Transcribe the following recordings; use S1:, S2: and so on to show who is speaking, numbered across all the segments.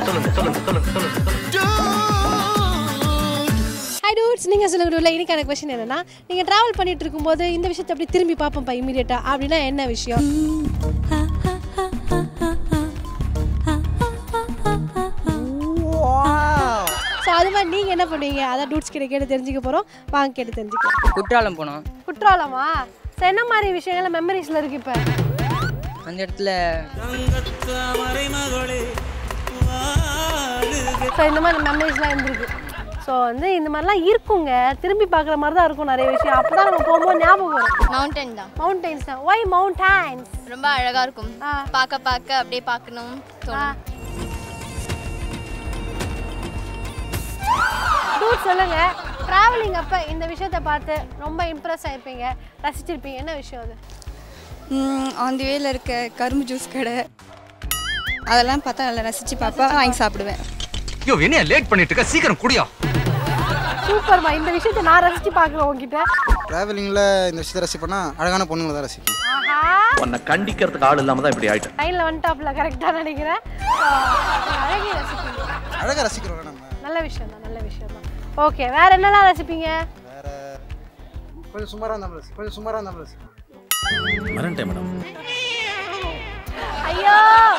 S1: High dudes நீங்கள் சொல்லுறதுல இன்னைக்கான question என்னன்னா நீங்கள் ட்ராவல் பண்ணிட்டு இருக்கும்போது இந்த விஷயத்தை அப்படி திரும்பி பார்ப்போம்ப்பா இமீடியட்டாக அப்படின்னா என்ன விஷயம் ஸோ அது மாதிரி நீங்கள் என்ன பண்ணுவீங்க அதான் டூட்ஸ் கிட்ட கேட்டு தெரிஞ்சுக்க போகிறோம் வாங்க கேட்டு தெரிஞ்சுக்கலாம்
S2: குற்றாலம் போனோம்
S1: குற்றாலமா ஸோ என்ன மாதிரி விஷயங்கள் மெமரிஸில் இருக்கு இப்போ
S2: அந்த இடத்துல
S1: ஸோ இந்த மாதிரி மெமரிஸ்லாம் இருந்திருக்கு ஸோ வந்து இந்த மாதிரிலாம் இருக்குங்க திரும்பி பார்க்குற மாதிரி தான் இருக்கும் நிறைய விஷயம் அப்போ தான் நம்ம போகும்போது ஞாபகம் வரும்
S3: மவுண்டன் தான்
S1: மவுண்டைன்ஸ் தான் ஒய் மவுண்டைன்ஸ்
S3: ரொம்ப அழகா இருக்கும்
S1: ஆ.
S3: பார்க்க பார்க்க அப்படியே பார்க்கணும் தோணும்
S1: டூட் சொல்லுங்க ட்ராவலிங் அப்போ இந்த விஷயத்தை பார்த்து ரொம்ப இம்ப்ரெஸ் ஆயிருப்பீங்க ரசிச்சிருப்பீங்க என்ன விஷயம் அது
S4: ஆன் தி வேல இருக்க கரும்பு ஜூஸ் கடை அதெல்லாம் பார்த்தா நல்லா ரசித்து பார்ப்பேன் வாங்கி சாப்பிடுவேன்
S5: ஐயோ என்ன லேட் பண்ணிட்டு இருக்க சீக்கிரம் குடியா
S1: சூப்பர்மா இந்த விஷயத்தை நான் ரசிச்சு பார்க்குறேன் உங்ககிட்ட
S6: ட்ராவலிங்கில் இந்த விஷயத்தை ரசிப்பேன்னா அழகான பொண்ணுங்களை தான் ரசிப்பேன்
S1: ஆஹா
S5: உன்னை கண்டிக்கிறதுக்கு ஆள் இல்லாம தான் இப்படி ஆயிட்டேன்
S1: லைனில் வந்துட்டாப்ல கரெக்டாக நினைக்கிறேன் So, அழகே ரசிப்பீங்க
S6: அழகாக ரசிக்கிறோம் நம்ம
S1: நல்ல விஷயம் தான் நல்ல விஷயம் தான் ஓகே வேற என்னலாம் ரசிப்பீங்க
S6: வேற கொஞ்சம் சுமாராக இருந்தாலும் ரசி கொஞ்சம் சுமாராக இருந்தாலும் ரசிப்பேன்
S5: மறந்துட்டேன் மேடம்
S1: ஐயோ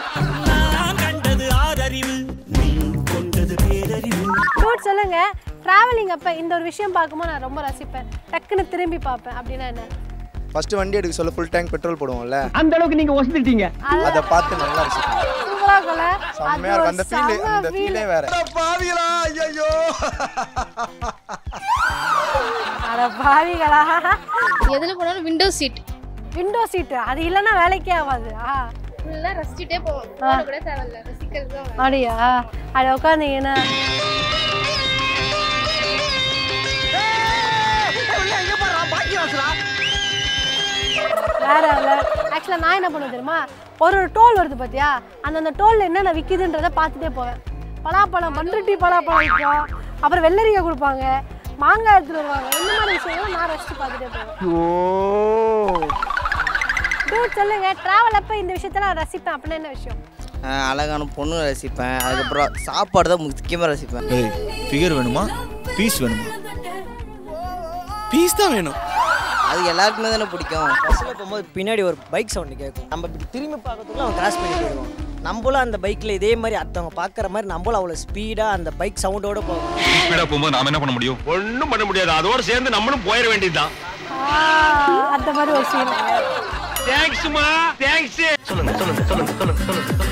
S1: டூட் சொல்லுங்க டிராவலிங் அப்ப இந்த ஒரு விஷயம் பார்க்கும்போது நான் ரொம்ப ரசிப்பேன் டக்குன்னு திரும்பி பார்ப்பேன் அப்படின்னா என்ன
S7: ஃபர்ஸ்ட் வண்டி எடுக்க சொல்ல ஃபுல் டேங்க் பெட்ரோல் போடுவோம்ல
S2: அந்த அளவுக்கு நீங்க ஒசந்துட்டீங்க
S7: அதை பார்த்து நல்லா ரசிப்பேன்
S1: சூப்பரா இருக்கும்ல
S7: செம்மையா இருக்கும் அந்த ஃபீல் அந்த ஃபீலே வேற
S6: பாவிகளா ஐயோ
S1: அட பாவிகளா
S3: எதில் போனாலும் விண்டோ சீட்
S1: விண்டோ சீட்டு அது இல்லைன்னா வேலைக்கே ஆகாது ஆ
S3: ஃபுல்லாக ரசிச்சுட்டே போவோம் போன கூட தேவையில்ல ரசிக்கிறது தான்
S1: அப்படியா அது உட்காந்தீங்கன்னா வேற ஆக்சுவலாக நான் என்ன பண்ணுவேன் தெரியுமா ஒரு ஒரு டோல் வருது பார்த்தியா அந்தந்த டோலில் என்னென்ன விற்கிதுன்றதை பார்த்துட்டே போவேன் பலாப்பழம் பண்ருட்டி பலாப்பழம் விற்கும் அப்புறம் வெள்ளரிக்காய் கொடுப்பாங்க மாங்காய் எடுத்துட்டு வருவாங்க இந்த மாதிரி விஷயங்களை நான் ரசிச்சு பார்த்துட்டே போவேன் டூட் சொல்லுங்க டிராவல் அப்போ இந்த விஷயத்த நான் ரசிப்பேன் அப்படின்னா என்ன விஷயம்
S8: அழகான பொண்ணு ரசிப்பேன் அதுக்கப்புறம் சாப்பாடு தான் முக்கியமாக ரசிப்பேன்
S7: ஃபிகர் வேணுமா பீஸ் வேணுமா பீஸ் தான் வேணும்
S8: அது எல்லாருக்குமே தானே பிடிக்கும்
S9: பஸ்ஸில் போகும்போது பின்னாடி ஒரு பைக் சவுண்டு கேட்கும் நம்ம இப்படி திரும்பி பார்க்கறதுக்குள்ள அவன் கிராஸ் பண்ணி போயிடுவான் நம்மளும் அந்த பைக்கில் இதே மாதிரி அடுத்தவங்க பார்க்குற மாதிரி நம்மளும் அவ்வளோ ஸ்பீடாக அந்த பைக் சவுண்டோட போகும்
S5: ஸ்பீடா போகும்போது நாம என்ன பண்ண முடியும் ஒண்ணும் பண்ண முடியாது அதோட சேர்ந்து நம்மளும் போயிட வேண்டியதுதான்
S1: ஆ, அந்த மாதிரி ஒரு சீன்
S5: தேங்க்ஸ்மா தேங்க்ஸ் சொல்லுங்க சொல்லுங்க சொல்லுங்க சொல்லுங்க சொல்லுங்க